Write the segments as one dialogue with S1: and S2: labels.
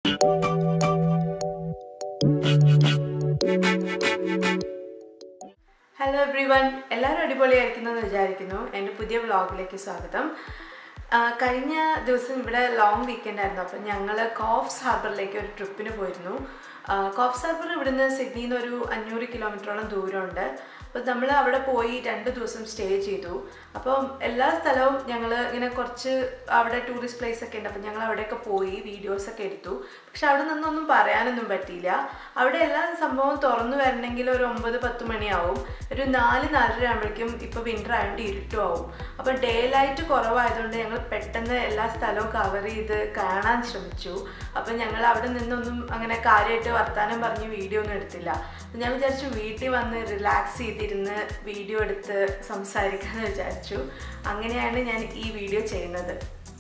S1: hello every one എല്ലാവരും അടിപൊളിയായിരിക്കുന്നു എന്ന് വിചാരിക്കുന്നു എൻ്റെ പുതിയ വ്ളോഗിലേക്ക് സ്വാഗതം ആ, കഴിഞ്ഞ ദിവസം ഇവിടെ ലോങ് വീക്കെൻഡ് ആയിരുന്നു അപ്പം ഞങ്ങൾ കോഫ്സ് ഹാർബറിലേക്ക് ഒരു ട്രിപ്പിന് പോയിരുന്നു ആ, കോഫ്സ് ഹാർബർ ഇവിടുന്ന് സിഡ്നിയിൽ നിന്ന് ഒരു അഞ്ഞൂറ് കിലോമീറ്ററോളം ദൂരമുണ്ട് അപ്പോൾ നമ്മൾ അവിടെ പോയി രണ്ട് ദിവസം സ്റ്റേ ചെയ്തു അപ്പം എല്ലാ സ്ഥലവും ഞങ്ങൾ ഇങ്ങനെ കുറച്ച് അവിടെ ടൂറിസ്റ്റ് പ്ലേസ് ഒക്കെ ഉണ്ട് അപ്പം ഞങ്ങൾ അവിടെയൊക്കെ പോയി വീഡിയോസൊക്കെ എടുത്തു പക്ഷെ അവിടെ നിന്നൊന്നും പറയാനൊന്നും പറ്റിയില്ല അവിടെ എല്ലാ സംഭവവും തുറന്നു വരണമെങ്കിൽ ഒരു ഒമ്പത് പത്ത് മണിയാവും ഒരു നാല് നാലര ആകുമ്പോഴേക്കും ഇപ്പോൾ വിൻ്റർ ആയതുകൊണ്ട് ഇരുട്ടും ആവും അപ്പോൾ ഡേ ലൈറ്റ് കുറവായതുകൊണ്ട് ഞങ്ങൾ പെട്ടെന്ന് എല്ലാ സ്ഥലവും കവർ ചെയ്ത് കാണാൻ ശ്രമിച്ചു അപ്പം ഞങ്ങൾ അവിടെ നിന്നൊന്നും അങ്ങനെ കാര്യമായിട്ട് വർത്താനം പറഞ്ഞ് വീഡിയോ ഒന്നും എടുത്തില്ല അപ്പം ഞാൻ വിചാരിച്ചു വീട്ടിൽ വന്ന് റിലാക്സ് ചെയ്തിരുന്ന് വീഡിയോ എടുത്ത് സംസാരിക്കാമെന്ന് വിചാരിച്ചു അങ്ങനെയാണ് ഞാൻ ഈ വീഡിയോ ചെയ്യുന്നത്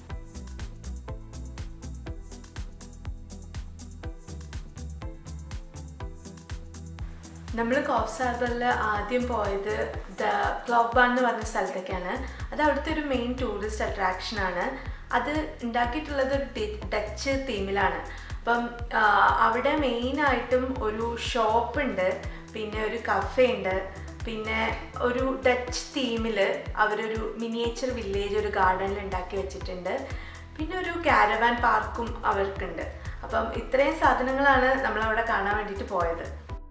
S1: നമ്മൾ കോഫ് സാർബറിൽ ആദ്യം പോയത് ദ ക്ലോക്ക് ബാൺ എന്ന് പറഞ്ഞ സ്ഥലത്തേക്കാണ് അത് അവിടുത്തെ ഒരു മെയിൻ ടൂറിസ്റ്റ് അട്രാക്ഷനാണ് അത് ഉണ്ടാക്കിയിട്ടുള്ളത് ഒരു ഡി- ഡച്ച് തീമിലാണ് അപ്പം ആ, അവിടെ മെയിനായിട്ടും ഒരു ഷോപ്പ് ഉണ്ട് പിന്നെ ഒരു കഫേ ഉണ്ട് പിന്നെ ഒരു ഡച്ച് തീമിൽ അവരൊരു മിനിയേച്ചർ വില്ലേജ് ഒരു ഗാർഡനിൽ ഉണ്ടാക്കി വെച്ചിട്ടുണ്ട് പിന്നെ ഒരു കാരവാൻ പാർക്കും അവർക്കുണ്ട് അപ്പം ഇത്രയും സാധനങ്ങളാണ് നമ്മളവിടെ കാണാൻ വേണ്ടിയിട്ട് പോയത്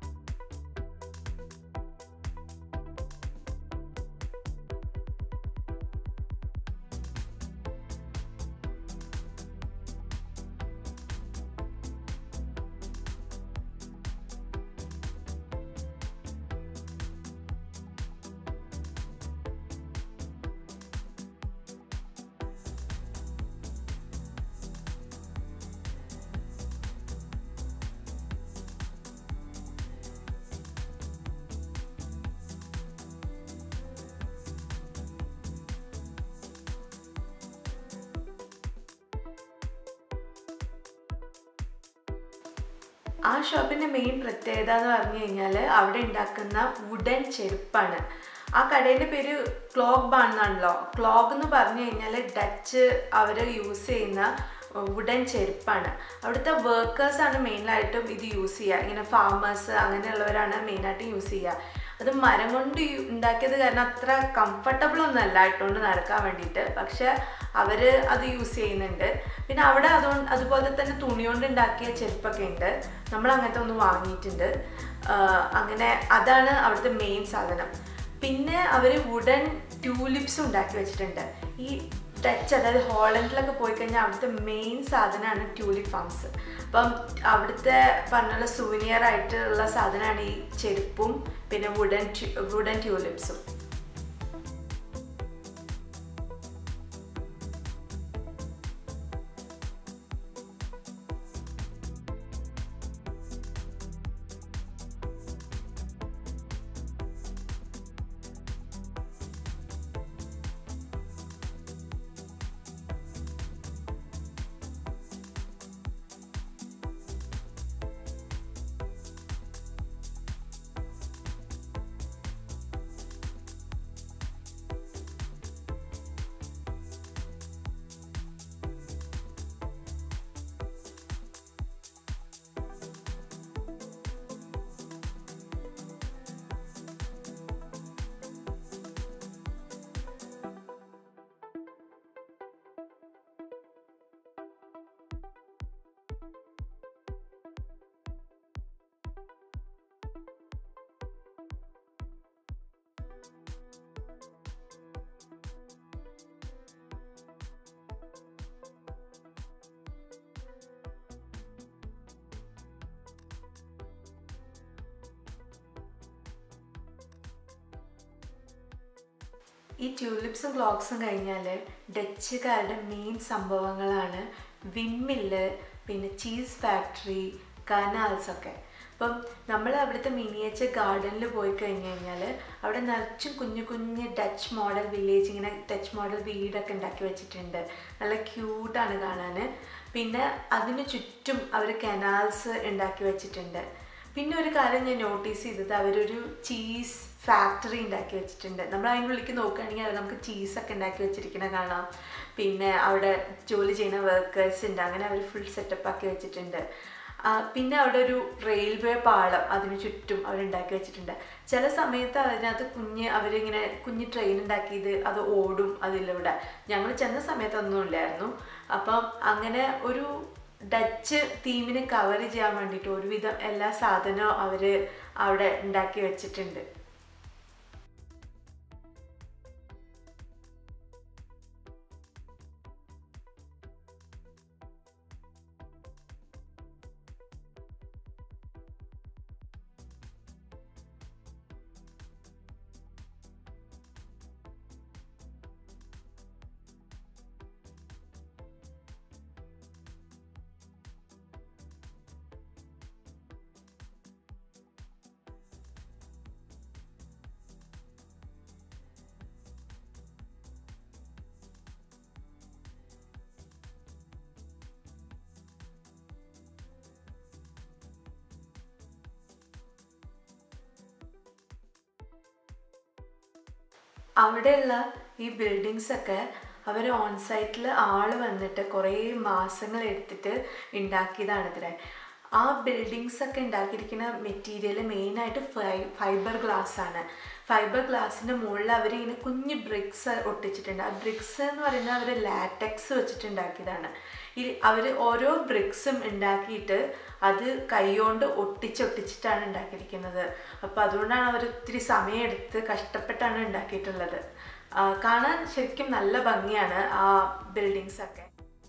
S1: ആ ഷോപ്പിന്റെ മെയിൻ പ്രത്യേകത എന്ന് പറഞ്ഞു കഴിഞ്ഞാൽ അവിടെ ഉണ്ടാക്കുന്ന വുഡൻ ചെരുപ്പാണ് ആ കടയുടെ പേര് ക്ലോക്ക് ബാൺ എന്നാണല്ലോ ക്ലോക്ക് എന്ന് പറഞ്ഞു കഴിഞ്ഞാൽ ഡച്ച് അവർ യൂസ് ചെയ്യുന്ന വുഡൻ ചെരുപ്പാണ് അവിടുത്തെ വർക്കേഴ്സാണ് മെയിനായിട്ടും ഇത് യൂസ് ചെയ്യുക ഇങ്ങനെ ഫാമേഴ്സ് അങ്ങനെയുള്ളവരാണ് മെയിനായിട്ട് യൂസ് ചെയ്യുക അത് മരം കൊണ്ട് യു- ഉണ്ടാക്കിയത് കാരണം അത്ര കംഫർട്ടബിൾ ഒന്നും അല്ല ഇട്ടുകൊണ്ട് നടക്കാൻ വേണ്ടിയിട്ട് പക്ഷെ അവർ അത് യൂസ് ചെയ്യുന്നുണ്ട് പിന്നെ അവിടെ അതുകൊണ്ട് അതുപോലെ തന്നെ തുണി കൊണ്ട് ഉണ്ടാക്കിയ ചെരുപ്പൊക്കെ ഉണ്ട് നമ്മൾ അങ്ങനത്തെ ഒന്ന് വാങ്ങിയിട്ടുണ്ട് ആഹ് അങ്ങനെ അതാണ് അവിടുത്തെ മെയിൻ സാധനം പിന്നെ അവർ വുഡൻ ട്യൂലിപ്സും ഉണ്ടാക്കി വെച്ചിട്ടുണ്ട് ഈ ഡച്ച് അതായത് ഹോളണ്ടിലൊക്കെ പോയി കഴിഞ്ഞാൽ അവിടുത്തെ മെയിൻ സാധനമാണ് ട്യൂലിപ്പ് ഫാംസ് അപ്പം അവിടുത്തെ പറഞ്ഞുള്ള സുവനിയർ ആയിട്ടുള്ള സാധനമാണ് ഈ ചെരുപ്പും പിന്നെ വുഡൻ വുഡൻ ട്യൂലിപ്സും ഈ ട്യൂലിപ്സും ക്ലോക്സും കഴിഞ്ഞാൽ ഡച്ചുകാരുടെ മെയിൻ സംഭവങ്ങളാണ് വിൻമില്ല് പിന്നെ ചീസ് ഫാക്ടറി കനാൽസ് ഒക്കെ അപ്പം നമ്മൾ അവിടുത്തെ മിനിയേച്ചർ ഗാർഡനിൽ പോയി കഴിഞ്ഞ് കഴിഞ്ഞാൽ അവിടെ നിറച്ചും കുഞ്ഞു കുഞ്ഞ് ഡച്ച് മോഡൽ വില്ലേജ് ഇങ്ങനെ ഡച്ച് മോഡൽ വീടൊക്കെ ഉണ്ടാക്കി വെച്ചിട്ടുണ്ട് നല്ല ക്യൂട്ടാണ് കാണാൻ പിന്നെ അതിന് ചുറ്റും അവർ കനാൽസ് ഉണ്ടാക്കി വെച്ചിട്ടുണ്ട് പിന്നെ ഒരു കാര്യം ഞാൻ നോട്ടീസ് ചെയ്തത് അവരൊരു ചീസ് ഫാക്ടറി ഉണ്ടാക്കി വെച്ചിട്ടുണ്ട് നമ്മൾ അതിൻ്റെ ഉള്ളിലേക്ക് നോക്കുകയാണെങ്കിൽ അത് നമുക്ക് ചീസൊക്കെ ഉണ്ടാക്കി വെച്ചിരിക്കുന്നത് കാണാം പിന്നെ അവിടെ ജോലി ചെയ്യുന്ന വർക്കേഴ്സ് ഉണ്ട് അങ്ങനെ അവർ ഫുൾ സെറ്റപ്പ് ആക്കി വെച്ചിട്ടുണ്ട് ആ, പിന്നെ അവിടെ ഒരു റെയിൽവേ പാളം അതിന് ചുറ്റും അവരുണ്ടാക്കി വെച്ചിട്ടുണ്ട് ചില സമയത്ത് അതിനകത്ത് കുഞ്ഞ് അവരിങ്ങനെ കുഞ്ഞ് ട്രെയിൻ ഉണ്ടാക്കിയത് അത് ഓടും അതിലൂടെ ഞങ്ങൾ ചെന്ന സമയത്തൊന്നും ഇല്ലായിരുന്നു അപ്പം അങ്ങനെ ഒരു ഡച്ച് തീമിനെ കവർ ചെയ്യാൻ വേണ്ടിയിട്ട് ഒരുവിധം എല്ലാ സാധനവും അവർ അവിടെ ഉണ്ടാക്കി വെച്ചിട്ടുണ്ട് അവിടെയുള്ള ഈ ബിൽഡിങ്സ് ഒക്കെ അവർ ഓൺ സൈറ്റിൽ ആൾ വന്നിട്ട് കുറേ മാസങ്ങൾ എടുത്തിട്ട് ഉണ്ടാക്കിയതാണ് ഇത്രേ ആ ബിൽഡിങ്സ് ഒക്കെ ഉണ്ടാക്കിയിരിക്കുന്ന മെറ്റീരിയൽ മെയിനായിട്ട് ഫൈ ഫൈബർ ഗ്ലാസ് ആണ് ഫൈബർ ഗ്ലാസിൻ്റെ മുകളിൽ അവർ ഇങ്ങനെ കുഞ്ഞ് ബ്രിക്സ് ഒട്ടിച്ചിട്ടുണ്ട് ആ ബ്രിക്സ് എന്ന് പറയുന്നത് അവർ ലാറ്റക്സ് വെച്ചിട്ട് ഉണ്ടാക്കിയതാണ് ഈ അവർ ഓരോ ബ്രിക്സും ഉണ്ടാക്കിയിട്ട് അത് കൈകൊണ്ട് ഒട്ടിച്ചൊട്ടിച്ചിട്ടാണ് ഉണ്ടാക്കിയിരിക്കുന്നത് അപ്പോൾ അതുകൊണ്ടാണ് അവർ ഒത്തിരി സമയമെടുത്ത് കഷ്ടപ്പെട്ടാണ് ഉണ്ടാക്കിയിട്ടുള്ളത് ആ, കാണാൻ ശരിക്കും നല്ല ഭംഗിയാണ് ആ ബിൽഡിങ്സ് ഒക്കെ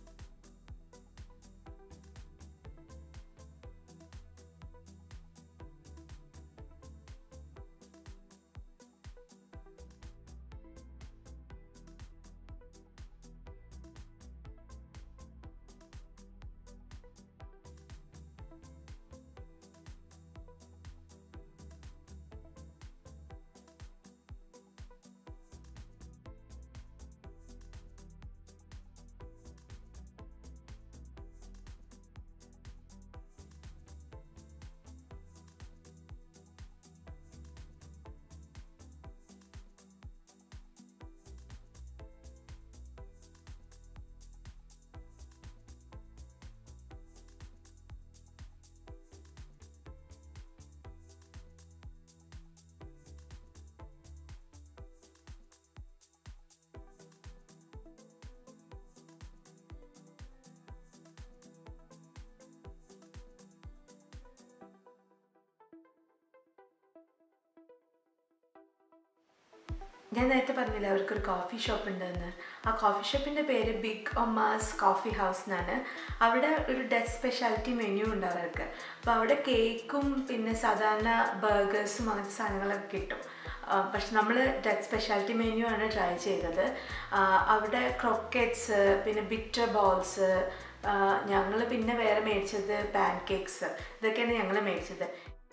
S1: ഞാൻ നേരത്തെ പറഞ്ഞില്ല അവർക്കൊരു കോഫി ഷോപ്പ് ഉണ്ടെന്ന് ആ കോഫി ഷോപ്പിൻ്റെ പേര് ബിഗ് ഒമാസ് കോഫി ഹൗസ് എന്നാണ് അവിടെ ഒരു ഡച്ച് സ്പെഷ്യാലിറ്റി മെനു ഉണ്ട് അവർക്ക് അപ്പോൾ അവിടെ കേക്കും പിന്നെ സാധാരണ ബർഗേഴ്സും അങ്ങനത്തെ സാധനങ്ങളൊക്കെ കിട്ടും ആ, പക്ഷെ നമ്മൾ ഡച്ച് സ്പെഷ്യാലിറ്റി മെനു ആണ് ട്രൈ ചെയ്തത് ആ, അവിടെ ക്രൊക്കറ്റ്സ് പിന്നെ ബിറ്റർ ബോൾസ് ഞങ്ങൾ പിന്നെ വേറെ മേടിച്ചത് പാൻ കേക്ക്സ് ഇതൊക്കെയാണ് ഞങ്ങൾ മേടിച്ചത്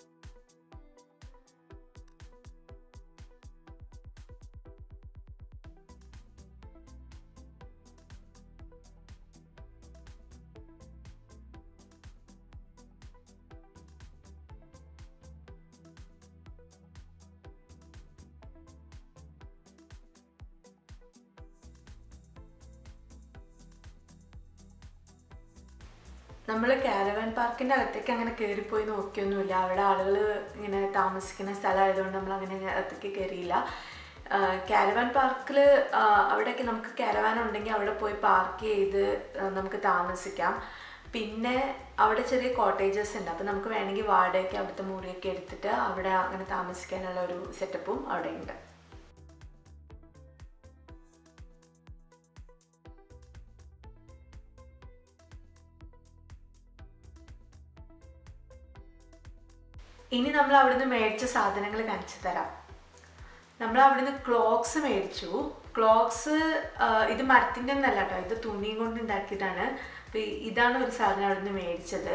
S1: നമ്മൾ കാരവൻ പാർക്കിൻ്റെ അകത്തേക്ക് അങ്ങനെ കയറിപ്പോയി നോക്കിയൊന്നുമില്ല അവിടെ ആളുകൾ ഇങ്ങനെ താമസിക്കുന്ന സ്ഥലമായതുകൊണ്ട് നമ്മൾ അങ്ങനെ അകത്തേക്ക് കയറിയില്ല കാരവാൻ പാർക്കിൽ അവിടെയൊക്കെ നമുക്ക് കാരവാൻ ഉണ്ടെങ്കിൽ അവിടെ പോയി പാർക്ക് ചെയ്ത് ആ, നമുക്ക് താമസിക്കാം പിന്നെ അവിടെ ചെറിയ കോട്ടേജസ് ഉണ്ട് അപ്പോൾ നമുക്ക് വേണമെങ്കിൽ വാടകയ്ക്ക് അവിടുത്തെ മുറിയൊക്കെ എടുത്തിട്ട് അവിടെ അങ്ങനെ താമസിക്കാനുള്ള ഒരു സെറ്റപ്പും അവിടെ ഉണ്ട് ഇനി നമ്മൾ അവിടുന്ന് മേടിച്ച സാധനങ്ങൾ കാണിച്ചു തരാം നമ്മൾ അവിടുന്ന് ക്ലോക്സ് മേടിച്ചു ക്ലോക്സ് ഇത് മരത്തിൻ്റെ ഒന്നല്ല കേട്ടോ ഇത് തുണിയും കൊണ്ട് ഉണ്ടാക്കിയതാണ് അപ്പോൾ ഇതാണ് ഒരു സാധനം അവിടുന്ന് മേടിച്ചത്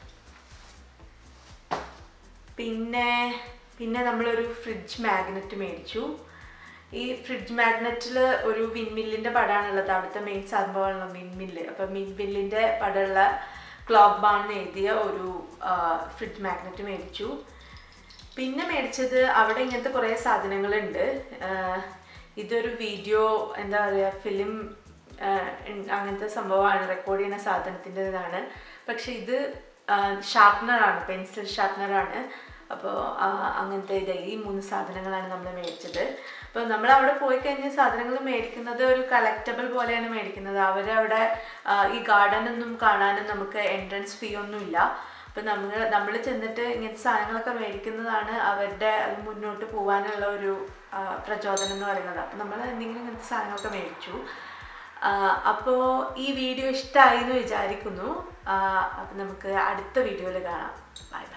S1: പിന്നെ പിന്നെ നമ്മളൊരു ഫ്രിഡ്ജ് മാഗ്നറ്റ് മേടിച്ചു ഈ ഫ്രിഡ്ജ് മാഗ്നറ്റിൽ ഒരു വിൻമില്ലിൻ്റെ പടമാണുള്ളത് അവിടുത്തെ മെയിൻ സംഭവമാണല്ലോ വിൻമില്ല് അപ്പം വിൻമില്ലിൻ്റെ പടമുള്ള ക്ലോക്ക് ബാൺ എഴുതിയ ഒരു ഫ്രിഡ്ജ് മാഗ്നറ്റ് മേടിച്ചു പിന്നെ മേടിച്ചത് അവിടെ ഇങ്ങനത്തെ കുറേ സാധനങ്ങളുണ്ട് ആഹ് ഇതൊരു വീഡിയോ എന്താ പറയുക ഫിലിം അങ്ങനത്തെ സംഭവമാണ് റെക്കോർഡ് ചെയ്യുന്ന സാധനത്തിൻ്റെ ഇതാണ് പക്ഷെ ഇത് ഷാർപ്നറാണ് പെൻസിൽ ഷാർപ്നറാണ് അപ്പോൾ അങ്ങനത്തെ ഇത് ഈ മൂന്ന് സാധനങ്ങളാണ് നമ്മൾ മേടിച്ചത് അപ്പോൾ നമ്മൾ അവിടെ പോയി കഴിഞ്ഞ സാധനങ്ങൾ മേടിക്കുന്നത് ഒരു കളക്റ്റബിൾ പോലെയാണ് മേടിക്കുന്നത് അവരവിടെ ആ, ഈ ഗാർഡൻ ഒന്നും കാണാനും നമുക്ക് എൻട്രൻസ് ഫീ ഒന്നും ഇല്ല അപ്പം നമ്മൾ നമ്മൾ ചെന്നിട്ട് ഇങ്ങനത്തെ സാധനങ്ങളൊക്കെ മേടിക്കുന്നതാണ് അവരുടെ അത് മുന്നോട്ട് പോകാനുള്ള ഒരു ആ, പ്രചോദനം എന്ന് പറയുന്നത് അപ്പം നമ്മൾ എന്തെങ്കിലും ഇങ്ങനത്തെ സാധനങ്ങളൊക്കെ മേടിച്ചു അപ്പോൾ ഈ വീഡിയോ ഇഷ്ടമായി എന്ന് വിചാരിക്കുന്നു അപ്പം നമുക്ക് അടുത്ത വീഡിയോയിൽ കാണാം ബൈ ബൈ